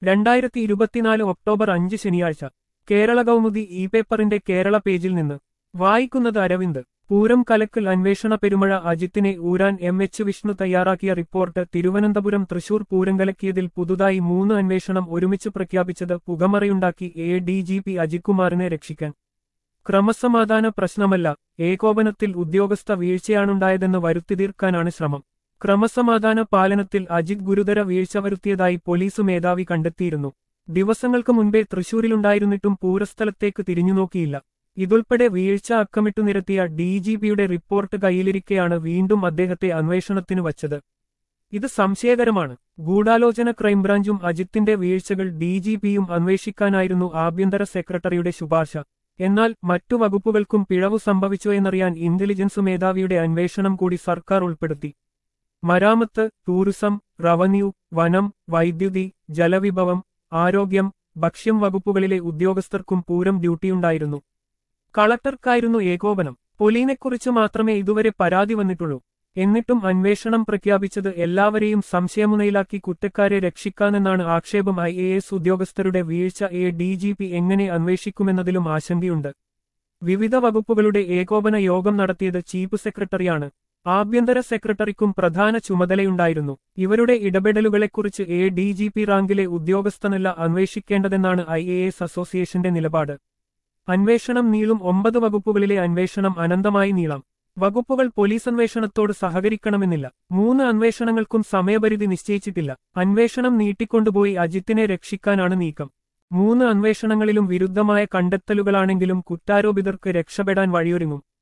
രണ്ടായിരത്തി ഇരുപത്തിനാല് ഒക്ടോബർ അഞ്ച് ശനിയാഴ്ച കേരള കൗമുദി ഇ പേപ്പറിന്റെ കേരള പേജിൽ നിന്ന് വായിക്കുന്നത് അരവിന്ദ് പൂരം കലക്കൽ അന്വേഷണ പെരുമഴ അജിത്തിനെ ഊരാൻ എം എച്ച് വിഷ്ണു തയ്യാറാക്കിയ റിപ്പോർട്ട് തിരുവനന്തപുരം തൃശൂർ പൂരം കലക്കിയതിൽ പുതുതായി മൂന്ന് അന്വേഷണം ഒരുമിച്ച് പ്രഖ്യാപിച്ചത് പുകമറയുണ്ടാക്കി A D G P Ajith കുമാറിനെ രക്ഷിക്കാൻ ക്രമസമാധാന പ്രശ്നമല്ല ഏകോപനത്തിൽ ഉദ്യോഗസ്ഥ വീഴ്ചയാണുണ്ടായതെന്ന് വരുത്തിതീർക്കാനാണ് ശ്രമം ക്രമസമാധാന പാലനത്തിൽ അജിത് ഗുരുതര വീഴ്ച വരുത്തിയതായി പോലീസ് മേധാവി കണ്ടെത്തിയിരുന്നു ദിവസങ്ങൾക്ക് മുൻപേ തൃശൂരിലുണ്ടായിരുന്നിട്ടും പൂരസ്ഥലത്തേക്ക് തിരിഞ്ഞുനോക്കിയില്ല ഇതുൾപ്പെടെ വീഴ്ച അക്കമിട്ടു നിരത്തിയ ഡി ജി പിയുടെ റിപ്പോർട്ട് കയ്യിലിരിക്കെയാണ് വീണ്ടും അദ്ദേഹത്തെ അന്വേഷണത്തിനു വച്ചത് ഇത് സംശയകരമാണ് ഗൂഢാലോചന ക്രൈംബ്രാഞ്ചും അജിത്തിന്റെ വീഴ്ചകൾ ഡി ജി പിയും അന്വേഷിക്കാനായിരുന്നു ആഭ്യന്തര സെക്രട്ടറിയുടെ ശുപാർശ എന്നാൽ മറ്റു വകുപ്പുകൾക്കും പിഴവു സംഭവിച്ചോ എന്നറിയാൻ ഇന്റലിജൻസ് മേധാവിയുടെ അന്വേഷണം കൂടി സർക്കാർ ഉൾപ്പെടുത്തി മരാമത്ത് ടൂറിസം റവന്യൂ വനം വൈദ്യുതി ജലവിഭവം ആരോഗ്യം ഭക്ഷ്യം വകുപ്പുകളിലെ ഉദ്യോഗസ്ഥർക്കും പൂരം ഡ്യൂട്ടിയുണ്ടായിരുന്നു കളക്ടർക്കായിരുന്നു ഏകോപനം പൊലീനെക്കുറിച്ച് മാത്രമേ ഇതുവരെ പരാതി വന്നിട്ടുള്ളൂ എന്നിട്ടും അന്വേഷണം പ്രഖ്യാപിച്ചത് എല്ലാവരെയും സംശയമുനയിലാക്കി കുറ്റക്കാരെ രക്ഷിക്കാനെന്നാണ് ആക്ഷേപം ഐ എ എസ് ഉദ്യോഗസ്ഥരുടെ വീഴ്ച എ ഡി ജി പി എങ്ങനെ അന്വേഷിക്കുമെന്നതിലും ആശങ്കയുണ്ട് വിവിധ വകുപ്പുകളുടെ ഏകോപന യോഗം നടത്തിയത് ചീഫ് സെക്രട്ടറിയാണ് ആഭ്യന്തര സെക്രട്ടറിക്കും പ്രധാന ചുമതലയുണ്ടായിരുന്നു ഇവരുടെ ഇടപെടലുകളെക്കുറിച്ച് എ ഡി ജി പി റാങ്കിലെ ഉദ്യോഗസ്ഥനല്ല അന്വേഷിക്കേണ്ടതെന്നാണ് ഐ എ എസ് അസോസിയേഷന്റെ നിലപാട് അന്വേഷണം നീളും ഒമ്പത് വകുപ്പുകളിലെ അന്വേഷണം അനന്തമായി നീളാം വകുപ്പുകൾ പോലീസ് അന്വേഷണത്തോട് സഹകരിക്കണമെന്നില്ല മൂന്ന് അന്വേഷണങ്ങൾക്കും സമയപരിധി നിശ്ചയിച്ചിട്ടില്ല അന്വേഷണം നീട്ടിക്കൊണ്ടുപോയി അജിത്തിനെ രക്ഷിക്കാനാണ് നീക്കം മൂന്ന് അന്വേഷണങ്ങളിലും വിരുദ്ധമായ കണ്ടെത്തലുകളാണെങ്കിലും കുറ്റാരോപിതർക്ക് രക്ഷപ്പെടാൻ വഴിയൊരുങ്ങും